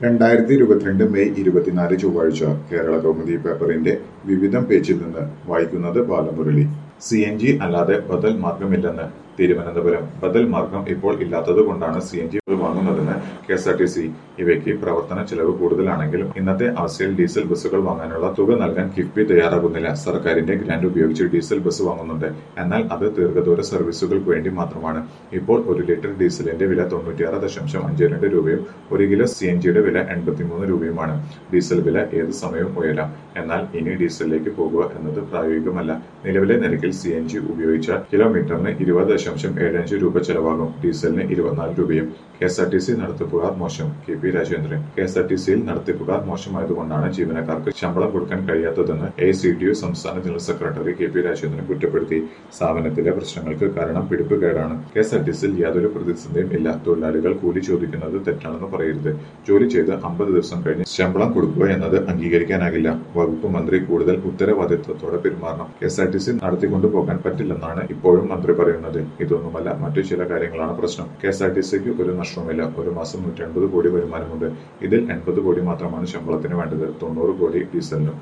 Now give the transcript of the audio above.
രണ്ടായിരത്തി ഇരുപത്തിരണ്ട് മെയ് ഇരുപത്തിനാല് ചൊവ്വാഴ്ച കേരള കൗമുദി പേപ്പറിന്റെ വിവിധം പേജിൽ നിന്ന് വായിക്കുന്നത് ബാലമുരളി സി എൻ ജി അല്ലാതെ ബദൽ മാർഗമില്ലെന്ന് തിരുവനന്തപുരം ബദൽ മാർഗം ഇപ്പോൾ ഇല്ലാത്തത് കൊണ്ടാണ് സി എൻ ജി വാങ്ങുന്നതെന്ന് K S R T C ഇവയ്ക്ക് പ്രവർത്തന ചെലവ് കൂടുതലാണെങ്കിലും ഇന്നത്തെ അവസ്ഥയിൽ ഡീസൽ ബസ്സുകൾ വാങ്ങാനുള്ള തുക നൽകാൻ കിഫ്ബി തയ്യാറാകുന്നില്ല സർക്കാരിന്റെ ഗ്രാന്റ് ഉപയോഗിച്ച് ഡീസൽ ബസ് വാങ്ങുന്നുണ്ട് എന്നാൽ അത് ദീർഘദൂര സർവീസുകൾക്ക് വേണ്ടി മാത്രമാണ് ഇപ്പോൾ ഒരു ലിറ്റർ ഡീസലിന്റെ വില തൊണ്ണൂറ്റിയാറ് ദശാംശം അഞ്ച് രണ്ട് രൂപയും ഒരു കിലോ സി എൻ ജിയുടെ വില എൺപത്തിമൂന്ന് രൂപയുമാണ് ഡീസൽ വില ഏത് സമയവും ഉയരാം എന്നാൽ ഇനി ഡീസലിലേക്ക് പോകുക എന്നത് പ്രായോഗികമല്ല നിലവിലെ നിരക്കിൽ സി എൻ ജി ഉപയോഗിച്ചാൽ കിലോമീറ്ററിന് ഇരുപത് ദശാംശം ഏഴഞ്ച് രൂപ ചെലവാകും ഡീസലിന് ഇരുപത്തിനാല് രൂപയും K S R T C നടത്തിപ്പുകാർ മോശം K P Rajendran K S R T സിയിൽ നടത്തിപ്പുകാർ മോശമായതുകൊണ്ടാണ് ജീവനക്കാർക്ക് ശമ്പളം കൊടുക്കാൻ കഴിയാത്തതെന്ന് എ സി ടി യു സംസ്ഥാന general secretary K P Rajendran കുറ്റപ്പെടുത്തി സ്ഥാപനത്തിലെ പ്രശ്നങ്ങൾക്ക് കാരണം പിടിപ്പുകേടാണ് കെ എസ് ആർ ടി സിയിൽ യാതൊരു പ്രതിസന്ധിയും ഇല്ല തൊഴിലാളികൾ കൂലി ചോദിക്കുന്നത് തെറ്റാണെന്ന് പറയരുത് ജോലി ചെയ്ത് അമ്പത് ദിവസം കഴിഞ്ഞ് ശമ്പളം കൊടുക്കുക എന്നത് അംഗീകരിക്കാനാകില്ല വകുപ്പ് മന്ത്രി കൂടുതൽ ഉത്തരവാദിത്വത്തോടെ പെരുമാറണം K S R T C നടത്തിക്കൊണ്ടു പോകാൻ പറ്റില്ലെന്നാണ് ഇപ്പോഴും മന്ത്രി പറയുന്നത് ഇതൊന്നുമല്ല മറ്റു ചില കാര്യങ്ങളാണ് പ്രശ്നം കെ എസ് ആർ ടി സിക്ക് ഒരു നഷ്ടവുമില്ല ഒരു മാസം നൂറ്റി കോടി വരുമാനമുണ്ട് ഇതിൽ എൺപത് കോടി മാത്രമാണ് ശമ്പളത്തിന് വേണ്ടത് തൊണ്ണൂറ് കോടി ഡീസലിനും